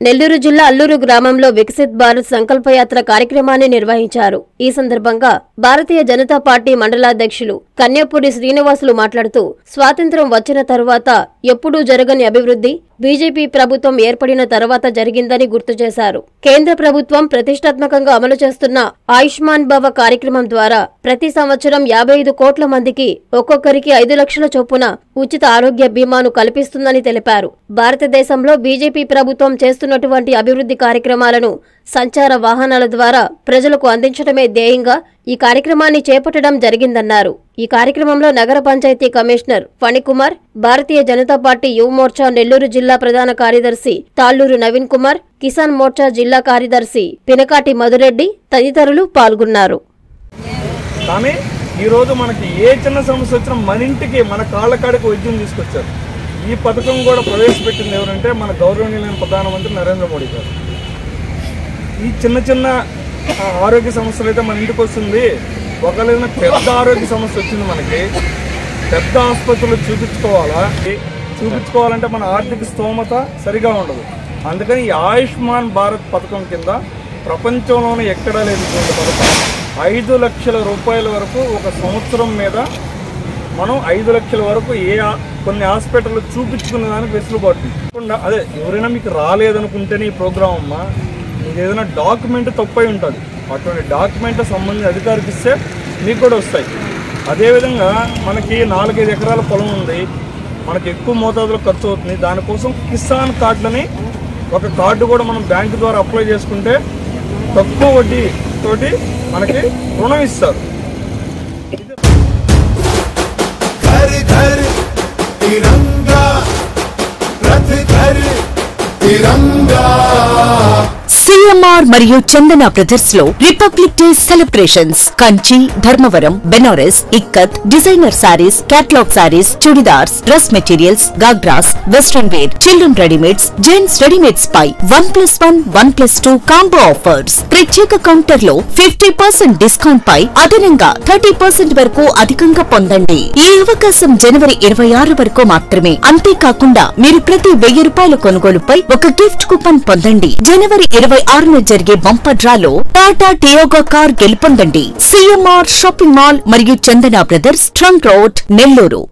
నెల్లూరు జిల్లా అల్లూరు గ్రామంలో వికసిత్ భారత్ సంకల్పయాత్ర కార్యక్రమాన్ని నిర్వహించారు ఈ సందర్భంగా భారతీయ జనతా పార్టీ మండలాధ్యక్షులు కన్యాపూరి శ్రీనివాసులు మాట్లాడుతూ స్వాతంత్ర్యం వచ్చిన తరువాత ఎప్పుడూ జరగని అభివృద్ధి బీజేపీ ప్రభుత్వం ఏర్పడిన తర్వాత జరిగిందని గుర్తు చేశారు కేంద్ర ప్రభుత్వం ప్రతిష్టాత్మకంగా అమలు చేస్తున్న ఆయుష్మాన్ భవ కార్యక్రమం ద్వారా ప్రతి సంవత్సరం యాభై ఐదు కోట్ల మందికి ఒక్కొక్కరికి ఐదు లక్షల చొప్పున ఉచిత ఆరోగ్య బీమాను కల్పిస్తుందని తెలిపారు భారతదేశంలో బీజేపీ ప్రభుత్వం చేస్తున్నటువంటి అభివృద్ధి కార్యక్రమాలను సంచార వాహనాల ద్వారా ప్రజలకు అందించడమే ధ్యేయంగా ఈ కార్యక్రమాన్ని చేపట్టడం జరిగిందన్నారు ఈ కార్యక్రమంలో నగర పంచాయతీ కమిషనర్ ఫణికుమార్ భారతీయ జనతా పార్టీ యువ మోర్చా నెల్లూరు జిల్లా ప్రధాన కార్యదర్శి తాళ్లూరు నవీన్ కుమార్ కిసాన్ మోర్చా జిల్లా కార్యదర్శి పినకాటి మధురెడ్డి తదితరులు పాల్గొన్నారు కానీ ఈరోజు మనకి ఏ చిన్న సమస్య వచ్చినా మన ఇంటికి మన కాళ్ళ కాడికి వైద్యం తీసుకొచ్చారు ఈ పథకం కూడా ప్రవేశపెట్టింది ఎవరంటే మన గౌరవనీయులైన ప్రధానమంత్రి నరేంద్ర మోడీ గారు ఈ చిన్న చిన్న ఆ, ఆరోగ్య సమస్యలు అయితే మన ఇంటికి వస్తుంది ఒకవేళ ఏదైనా పెద్ద ఆరోగ్య సమస్య వచ్చింది మనకి పెద్ద ఆసుపత్రులు చూపించుకోవాలా చూపించుకోవాలంటే మన ఆర్థిక స్తోమత సరిగా ఉండదు అందుకని ఈ ఆయుష్మాన్ భారత్ పథకం కింద ప్రపంచంలోనే ఎక్కడా లేనటువంటి పథకం ఐదు లక్షల రూపాయల వరకు ఒక సంవత్సరం మీద మనం ఐదు లక్షల వరకు ఏ ఆ- కొన్ని హాస్పిటల్లో చూపించుకునే దానికి వెసులుబాటు ఉంది. కాకుండా అదే ఎవరైనా మీకు రాలేదనుకుంటేనే ఈ ప్రోగ్రామ్ అమ్మా మీకు ఏదైనా డాక్యుమెంట్ తప్పై ఉంటుంది అటువంటి డాక్యుమెంట్ సంబంధించిన అధికారికి ఇస్తే మీకు కూడా వస్తాయి అదేవిధంగా మనకి నాలుగైదు ఎకరాల పొలం ఉంది మనకి ఎక్కువ మోతాదులో ఖర్చు అవుతుంది దానికోసం కిసాన్ కార్డులని ఒక కార్డు కూడా మనం బ్యాంకు ద్వారా అప్లై చేసుకుంటే తక్కువ వడ్డీ తోటి మనకి రుణం ఇస్తారు घर घर तिरंगा रथ घर तिरंगा సిఎంఆర్ మరియు చందన బ్రదర్స్ లో Republic Day celebrations Kanchi Dharmavaram Banaras ikkat designer saris catalogue saris chudidars dress materials ghagras western wear children readymades gents readymades పై one plus one one plus two combo offers ప్రత్యేక కౌంటర్ లో ఫిఫ్టీ పర్సెంట్ డిస్కౌంట్ పై అదనంగా థర్టీ పర్సెంట్ వరకు అధికంగా పొందండి ఈ అవకాశం జనవరి ఇరవై ఆరు వరకు మాత్రమే అంతేకాకుండా మీరు ప్రతి వెయ్యి రూపాయల కొనుగోలుపై ఒక గిఫ్ట్ కూపన్ పొందండి జనవరి ఇరవై ఆరున జరిగే బంపర్ డ్రాలో టాటా టియోగా కార్ గెలుపొందండి సిఎంఆర్ షాపింగ్ మాల్ మరియు Chandana brothers trunk road Nellore